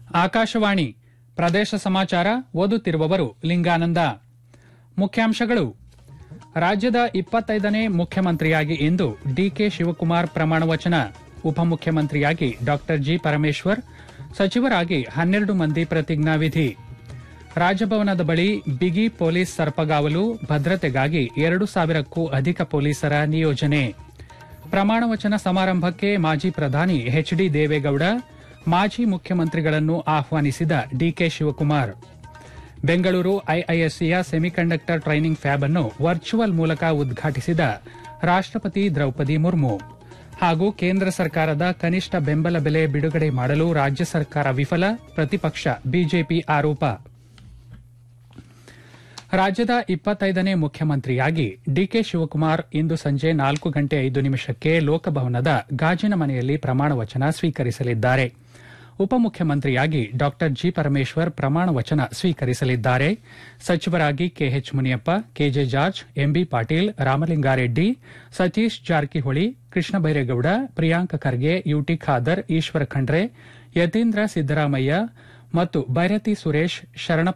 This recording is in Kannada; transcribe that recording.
ಆಕಾಶವಾಣಿ ಪ್ರದೇಶ ಸಮಾಚಾರ ಓದುತ್ತಿರುವವರು ಲಿಂಗಾನಂದ ಮುಖ್ಯಾಂಶಗಳು ರಾಜ್ಯದ ಇಪ್ಪತ್ತೈದನೇ ಮುಖ್ಯಮಂತ್ರಿಯಾಗಿ ಇಂದು ಡಿಕೆ ಶಿವಕುಮಾರ್ ಪ್ರಮಾಣ ವಚನ ಉಪಮುಖ್ಯಮಂತ್ರಿಯಾಗಿ ಡಾ ಜಿ ಪರಮೇಶ್ವರ್ ಸಚಿವರಾಗಿ ಹನ್ನೆರಡು ಮಂದಿ ಪ್ರತಿಜ್ಞಾವಿಧಿ ರಾಜಭವನದ ಬಳಿ ಬಿಗಿ ಪೊಲೀಸ್ ಸರ್ಪಗಾವಲು ಭದ್ರತೆಗಾಗಿ ಎರಡು ಸಾವಿರಕ್ಕೂ ಅಧಿಕ ಪೊಲೀಸರ ನಿಯೋಜನೆ ಪ್ರಮಾಣ ವಚನ ಸಮಾರಂಭಕ್ಕೆ ಮಾಜಿ ಪ್ರಧಾನಿ ಎಚ್ಡಿ ದೇವೇಗೌಡ ಮಾಜಿ ಮುಖ್ಯಮಂತ್ರಿಗಳನ್ನು ಆಹ್ವಾನಿಸಿದ ಡಿಕೆ ಶಿವಕುಮಾರ್ ಬೆಂಗಳೂರು ಐಐಎಸ್ಸಿಯ ಸೆಮಿಕಂಡಕ್ಟರ್ ಟ್ರೈನಿಂಗ್ ಫ್ಯಾಬ್ ಅನ್ನು ವರ್ಚುವಲ್ ಮೂಲಕ ಉದ್ಘಾಟಿಸಿದ ರಾಷ್ಟಪತಿ ದ್ರೌಪದಿ ಮುರ್ಮು ಹಾಗೂ ಕೇಂದ್ರ ಸರ್ಕಾರದ ಕನಿಷ್ಠ ಬೆಂಬಲ ಬೆಲೆ ಬಿಡುಗಡೆ ಮಾಡಲು ರಾಜ್ಯ ಸರ್ಕಾರ ವಿಫಲ ಪ್ರತಿಪಕ್ಷ ಬಿಜೆಪಿ ಆರೋಪ ರಾಜ್ಯದ ಇಪ್ಪತ್ತೈದನೇ ಮುಖ್ಯಮಂತ್ರಿಯಾಗಿ ಡಿಕೆ ಶಿವಕುಮಾರ್ ಇಂದು ಸಂಜೆ ನಾಲ್ಕು ಗಂಟೆ ಐದು ನಿಮಿಷಕ್ಕೆ ಲೋಕಭವನದ ಗಾಜಿನ ಮನೆಯಲ್ಲಿ ಪ್ರಮಾಣ ವಚನ ಸ್ವೀಕರಿಸಲಿದ್ದಾರೆ ಉಪಮುಖ್ಯಮಂತ್ರಿಯಾಗಿ ಡಾ ಜಿ ಪರಮೇಶ್ವರ್ ಪ್ರಮಾಣ ವಚನ ಸ್ವೀಕರಿಸಲಿದ್ದಾರೆ ಸಚಿವರಾಗಿ K H Muniyappa K J George M B Patil Ramalingareddy Satish Jarkiholi Krishna Byregowda Priyanka Kharge U T Khader Eshwara Khandre Yathindra Siddaramaiah ಮತ್ತು ಬೈರತಿ ಸುರೇಶ್ ಶರಣ